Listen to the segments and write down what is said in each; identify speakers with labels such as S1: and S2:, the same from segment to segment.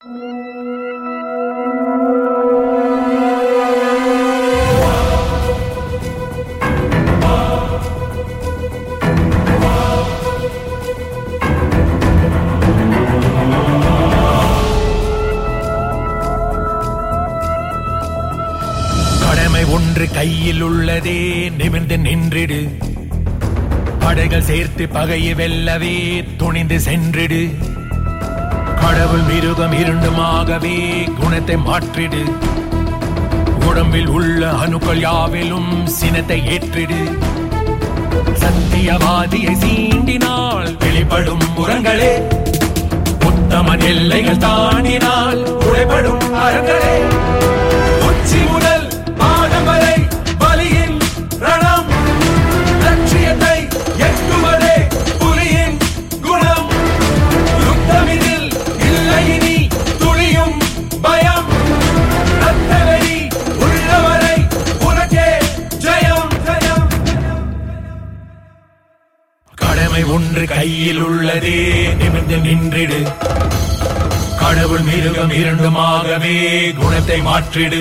S1: கடமை ஒன்று கையில் உள்ளதே நிமிர்ந்து நின்றிடு படைகள் சேர்த்து பகையை வெல்லவே துணிந்து சென்றிடு கடவுள் மிருகம் இரண்டுமாகவே குணத்தை மாற்றிடு உடம்பில் உள்ள அணுக்கள் யாவிலும் சினத்தை ஏற்றிடு சத்தியவாதியை சீண்டினால் வெளிப்படும் முரங்களே உத்தமன் எல்லைகள் தாண்டினால் உடைபடும் அறங்களே உச்சி முதல் பாதம் வரை பலியின் ரணம் லட்சியத்தை எட்டுவதே புலியின் குணம் யுத்தமிதில் இல்லை இனி துளியும் பயம் ரத்தவெறி உள்ளவரை உனக்கே ஜெயம் ஜெயம் கடமை ஒன்று கையில் உள்ளதே நிமிர்ந்து நின்றிடு கடவுள் மிருகம் இரண்டுமாகவே குணத்தை மாற்றிடு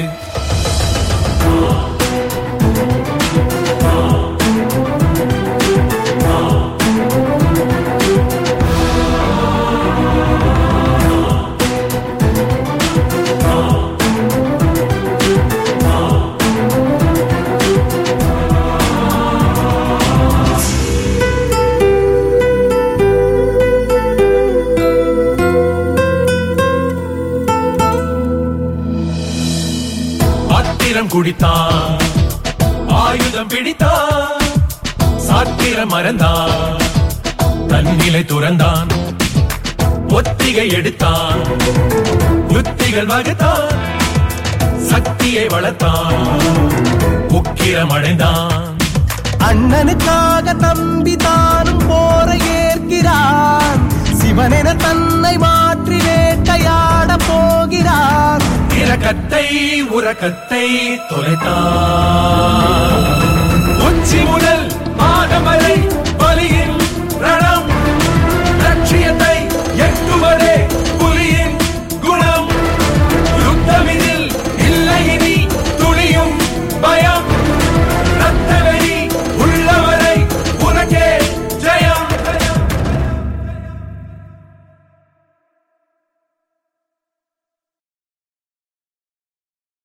S1: பாத்திரம் குடித்தான் ஆயுதம் பிடித்தான் சாத்திரம் மறந்தான் தன்னிலை துறந்தான் ஒத்திகை எடுத்தான் யுத்திகள் வகுத்தான் சக்தியை வளர்த்தான் உக்கிரம் அடைந்தான்
S2: அண்ணனுக்காக தம்பி தானும் போர ஏற்கிறான் சிவனென தன்னை மாற்றி வேட்டையாட போகிறான்
S1: இரக்கத்தை உறக்கத்தை தொலைத்தான் உச்சி முதல்